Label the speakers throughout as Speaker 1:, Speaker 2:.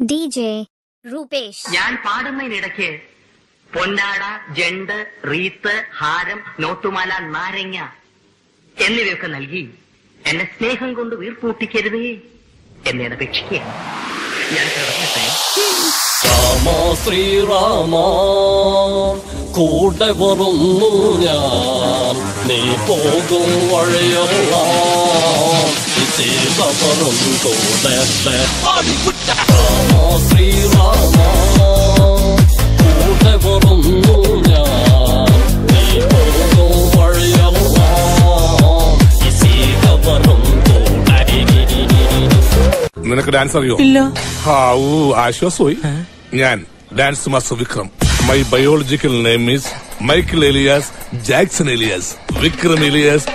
Speaker 1: DJ Rupesh.
Speaker 2: ഞാൻ പാടുന്നതിനിടയ്ക്ക് പൊന്നാട ജണ്ട് wreath ഹാരം നോട്ടുമാല നാരങ്ങ എന്നിവയൊക്കെ നൽകി എന്നെ സ്നേഹം കൊണ്ട് വീർപ്പൂട്ടിക്കരുതേ എന്നെ അപേക്ഷിക്കുക ഞാൻ കിടക്കട്ടെ
Speaker 3: രാമ ശ്രീരാമ കൂടെ വരുന്നു ഞാൻ നീ പോകും വഴിയെല്ലാം സീതവരും കൂടെ രാമ ശ്രീരാമ കൂടെ വരുന്നു ഞാൻ നീ പോകും വഴിയെല്ലാം സീതവരും കൂടെ
Speaker 4: നിനക്ക് ഡാൻസ് അറിയോ
Speaker 5: ഇല്ല
Speaker 4: ഹാവൂ ആശ്വാസമായി ഞാൻ dance master Vikram my biological name is Michael alias Jackson alias Vikram alias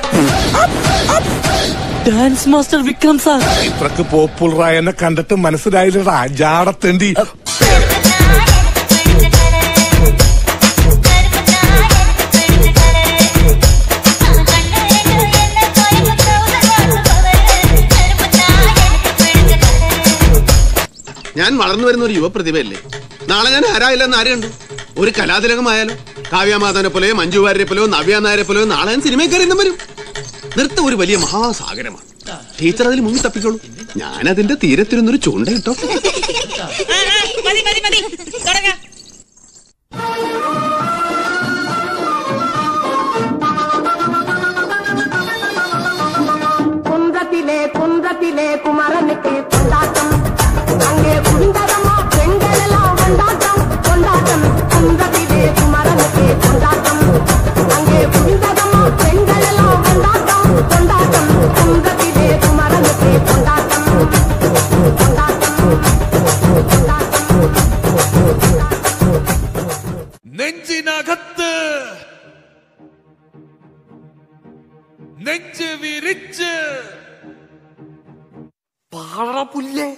Speaker 5: dance master Vikram sir
Speaker 4: ഇത്രക്ക് പോപ്പുലറായ എന്നെ കണ്ടിട്ട് മനസ്സിലായില്ലടാ ജാടത്തേണ്ടി
Speaker 6: ഞാൻ വളർന്നു വരുന്ന ഒരു യുവപ്രതിഭയല്ലേ നാളെ ഞാൻ ആരായില്ലെന്ന് ആരെയുണ്ട് ഒരു കലാതിലകമായാലോ കാവ്യമാധവനെ പോലെയോ മഞ്ജു വാര്യരെ പോലെയോ നവ്യ നായരെ പോലെയോ നാളെ ഞാൻ സിനിമയിൽ കയറി എന്നും വരും നൃത്തം ഒരു വലിയ മഹാസാഗരമാണ് ടീച്ചർ അതിൽ മുങ്ങി തപ്പിക്കോളൂ ഞാൻ അതിന്റെ തീരത്തിരുന്നൊരു ചൂണ്ടയിട്ടോ
Speaker 7: മതി മതി മതി തുടങ്ങാം
Speaker 8: குன்றத்திலே குன்றத்திலே குமரனுக்கு கொண்டாட்டம் அங்கே குண்டதமா பெண்கள் எல்லாம் கொண்டாட்டம் கொண்டாட்டம் குன்றத்திலே குமரனுக்கு கொண்டாட்டம் அங்கே குண்டதமா பெண்கள் எல்லாம் கொண்டாட்டம் கொண்டாட்டம் குன்றத்திலே குமரனுக்கு கொண்டாட்டம் கொண்டாட்டம் கொண்டாட்டம்
Speaker 9: നെഞ്ചിനകത്ത് നെഞ്ച് വിരിച്ച്
Speaker 5: പാറ പുല്ലേ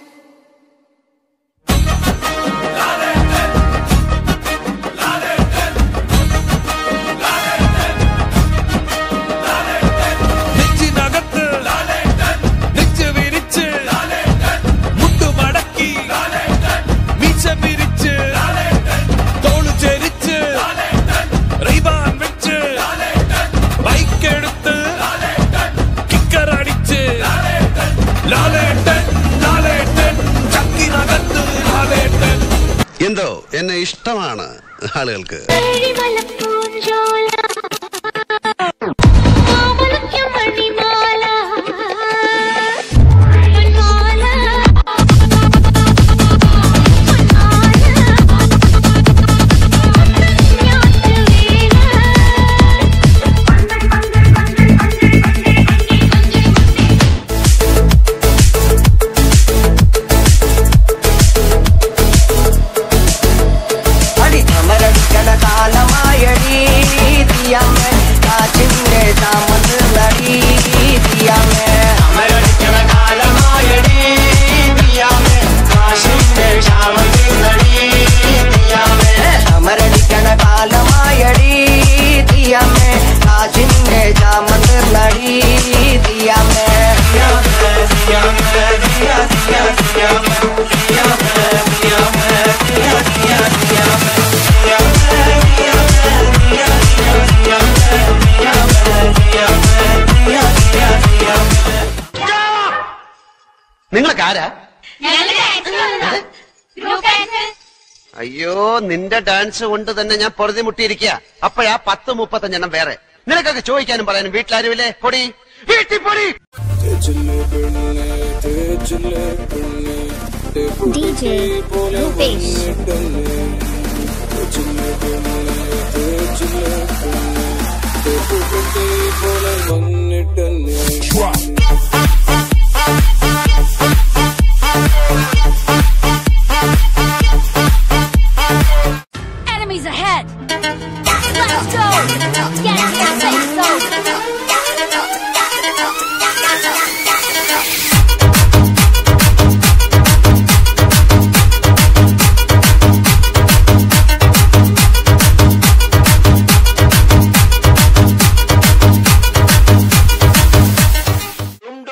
Speaker 9: നെഞ്ചിനകത്ത് നെഞ്ച് വിരിച്ച് മുട്ടുമടക്കി മീശ പിരിച്ച് തോള് ചെരിച്ച് റീബാൻ വെച്ച് ബൈക്കെടുത്ത് കിക്കറടിച്ച് ലാലേട്ടൻ ലാലേട്ടൻ ചക്കിനകത്ത് ലാലേട്ടൻ
Speaker 6: എന്തോ എന്നെ ഇഷ്ടമാണ് ആളുകൾക്ക്
Speaker 8: അടി അമരടിക്കണ കാലമായടി തീയാമേ കാച്ചിന്റെ താമസ് നടി തീയാമേ അമരടിക്കണ കാലമായടി തീയാമേ കാശിന്റെ ക്ഷാമത്തിൽ നടി തീയാമേ അമരടിക്കണ കാലമായടി തീയാമേ കാശിന്റെ ചാമത്ത് നടി തീയാമേ
Speaker 6: നിങ്ങളൊക്കെ ആരാ അയ്യോ നിന്റെ ഡാൻസ് കൊണ്ട് തന്നെ ഞാൻ പൊറുതി മുട്ടിയിരിക്കുക അപ്പോഴാ പത്ത് മുപ്പത്തഞ്ചെണ്ണം വേറെ നിനക്കൊക്കെ ചോദിക്കാനും പറയാനും വീട്ടിലാരുമില്ലേ പൊടി വീട്ടിൽ പൊടി
Speaker 1: DJ Rupesh.
Speaker 10: Enemies ahead! Let's go! Get here, say so!
Speaker 6: ഡും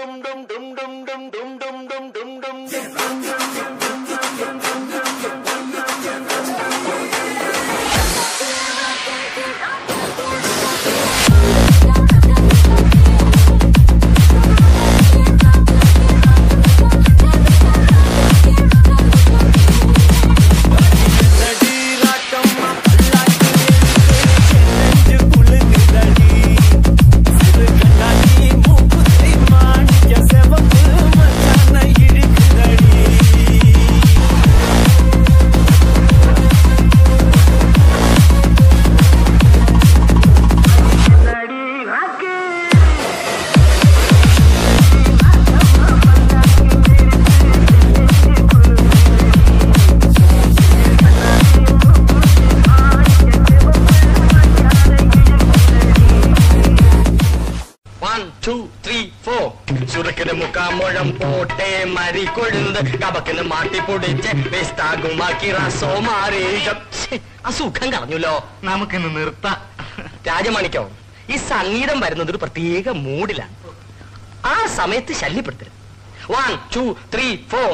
Speaker 2: മുഴം പോട്ടെ മരി കൊഴുന്ത് കപക്കിന് മാട്ടി പൊടിച്ച് വിസ്താകുമാക്കി റസോ മാറി ആ സുഖം കളഞ്ഞല്ലോ നമുക്കിന്ന് നിർത്താം രാജമാണിക്കോ ഈ സംഗീതം വരുന്നത് ഒരു പ്രത്യേക മൂഡിലാണ് ആ സമയത്ത് ശല്യപ്പെടുത്തരുത് വൺ ടു ത്രീ ഫോർ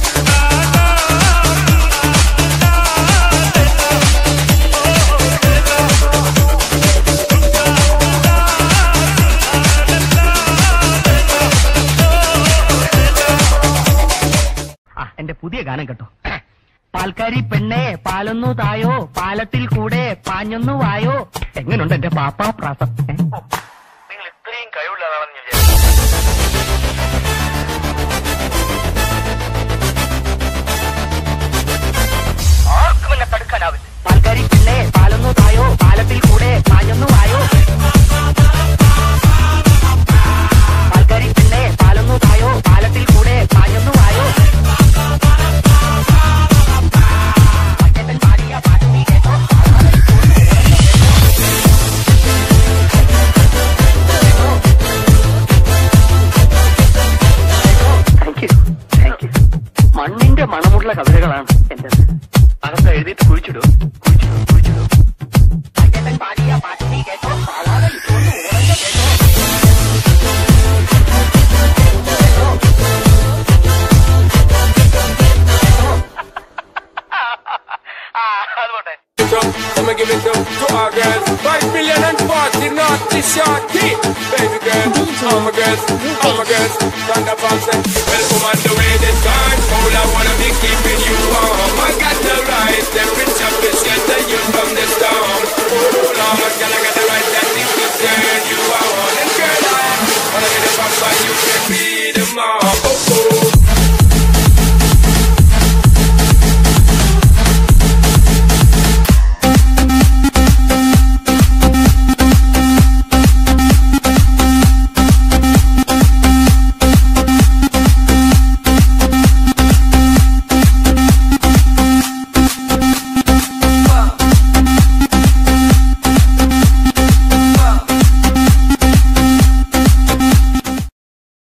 Speaker 2: ആ എന്റെ പുതിയ ഗാനം കേട്ടോ പാൽക്കാരി പെണ്ണെ പാലൊന്നു തായോ പാലത്തിൽ കൂടെ പാഞ്ഞൊന്നു വായോ എങ്ങനുണ്ട് എന്റെ പാപ്പാ പ്രാസം നിങ്ങൾ ഇത്രയും കഴിവുള്ളതാണെന്ന് ആർക്കും എന്നെ തടുക്കാനാവില്ല പാൽക്കാരി പെണ്ണെ പാലൊന്നു തായോ പാലത്തിൽ കൂടെ പാഞ്ഞൊന്നു വായോ പാൽക്കാരി പെണ്ണെ പാലൊന്നു തായോ പാലത്തിൽ കൂടെ പാഞ്ഞൊന്നു വായോ പച്ചത്തൻ പാടിയ പാട്ട് നീ കേട്ടോ താങ്ക് യു താങ്ക് യു മണ്ണിന്റെ മണമുള്ള കവിതകളാണ് എന്റെ അകത്ത് എഴുതിയിട്ട് കുഴിച്ചിടൂ കുഴിച്ചിടൂ കുഴിച്ചിടൂ പച്ചത്തൻ പാടിയ പാട്ട് നീ കേട്ടോ പാവാതെ ഇട്ടുകൊണ്ട് ഓടണ്ട കേട്ടോ
Speaker 9: I'ma give it up to our girls. Five million and forty naughty shorty. Baby girl, all my girls, all my girls. Thunder Bounce